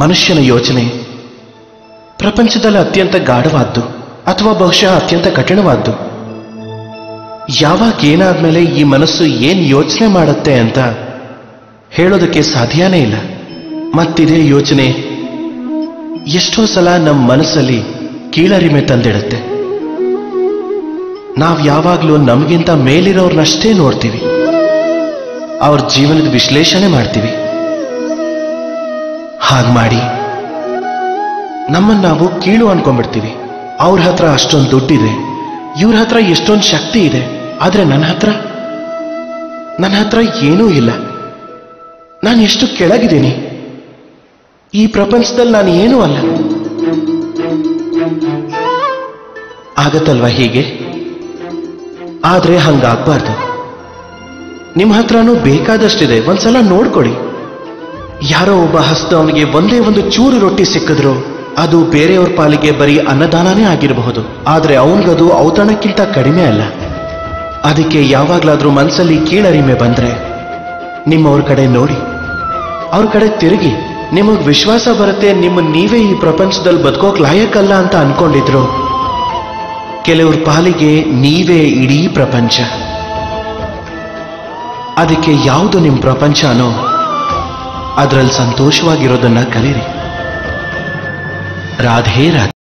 ಮನುಷ್ಯನ ಯೋಚನೆ ಪ್ರಪಂಚದಲ್ಲಿ ಅತ್ಯಂತ ಗಾಢವಾದ್ದು ಅಥವಾ ಬಹುಶಃ ಅತ್ಯಂತ ಕಠಿಣವಾದ್ದು ಯಾವಾಗ ಏನಾದ್ಮೇಲೆ ಈ ಮನಸ್ಸು ಏನ್ ಯೋಚನೆ ಮಾಡುತ್ತೆ ಅಂತ ಹೇಳೋದಕ್ಕೆ ಸಾಧ್ಯನೇ ಇಲ್ಲ ಮತ್ತಿದೇ ಯೋಚನೆ ಎಷ್ಟೋ ಸಲ ನಮ್ಮ ಮನಸ್ಸಲ್ಲಿ ಕೀಳರಿಮೆ ತಂದಿಡುತ್ತೆ ನಾವು ಯಾವಾಗಲೂ ನಮಗಿಂತ ಮೇಲಿರೋರ್ನಷ್ಟೇ ನೋಡ್ತೀವಿ ಅವ್ರ ಜೀವನದ ವಿಶ್ಲೇಷಣೆ ಮಾಡ್ತೀವಿ ಹಾಗೆ ಮಾಡಿ ನಮ್ಮನ್ನು ನಾವು ಕೀಳು ಅನ್ಕೊಂಡ್ಬಿಡ್ತೀವಿ ಅವ್ರ ಹತ್ರ ಅಷ್ಟೊಂದು ದುಡ್ಡಿದೆ ಇವ್ರ ಹತ್ರ ಎಷ್ಟೊಂದು ಶಕ್ತಿ ಇದೆ ಆದ್ರೆ ನನ್ನ ಹತ್ರ ನನ್ನ ಹತ್ರ ಏನೂ ಇಲ್ಲ ನಾನು ಎಷ್ಟು ಕೆಳಗಿದ್ದೀನಿ ಈ ಪ್ರಪಂಚದಲ್ಲಿ ನಾನು ಏನೂ ಅಲ್ಲ ಆಗತ್ತಲ್ವಾ ಹೀಗೆ ಆದ್ರೆ ಹಂಗಾಗ್ಬಾರ್ದು ನಿಮ್ಮ ಹತ್ರನೂ ಬೇಕಾದಷ್ಟಿದೆ ಒಂದ್ಸಲ ನೋಡ್ಕೊಳ್ಳಿ ಯಾರೋ ಒಬ್ಬ ಹಸ್ತವನಿಗೆ ಒಂದೇ ಒಂದು ಚೂರು ರೊಟ್ಟಿ ಸಿಕ್ಕಿದ್ರು ಅದು ಬೇರೆಯವ್ರ ಪಾಲಿಗೆ ಬರೀ ಅನ್ನದಾನನೇ ಆಗಿರಬಹುದು ಆದ್ರೆ ಅವನಿಗದು ಔತಣಕ್ಕಿಂತ ಕಡಿಮೆ ಅಲ್ಲ ಅದಕ್ಕೆ ಯಾವಾಗ್ಲಾದ್ರೂ ಮನ್ಸಲ್ಲಿ ಕೀಳರಿಮೆ ಬಂದ್ರೆ ನಿಮ್ಮವ್ರ ಕಡೆ ನೋಡಿ ಅವ್ರ ಕಡೆ ತಿರುಗಿ ನಿಮಗ್ ವಿಶ್ವಾಸ ಬರುತ್ತೆ ನಿಮ್ಮ ನೀವೇ ಈ ಪ್ರಪಂಚದಲ್ಲಿ ಬದುಕೋಕ್ ಲಾಯಕ್ಕಲ್ಲ ಅಂತ ಅನ್ಕೊಂಡಿದ್ರು ಕೆಲವ್ರ ಪಾಲಿಗೆ ನೀವೇ ಇಡೀ ಪ್ರಪಂಚ ಅದಕ್ಕೆ ಯಾವುದು ನಿಮ್ಮ ಪ್ರಪಂಚನೋ ಅದರಲ್ಲಿ ಸಂತೋಷವಾಗಿರೋದನ್ನ ಕಲೀರಿ ರಾಧೇ ರಾಧೆ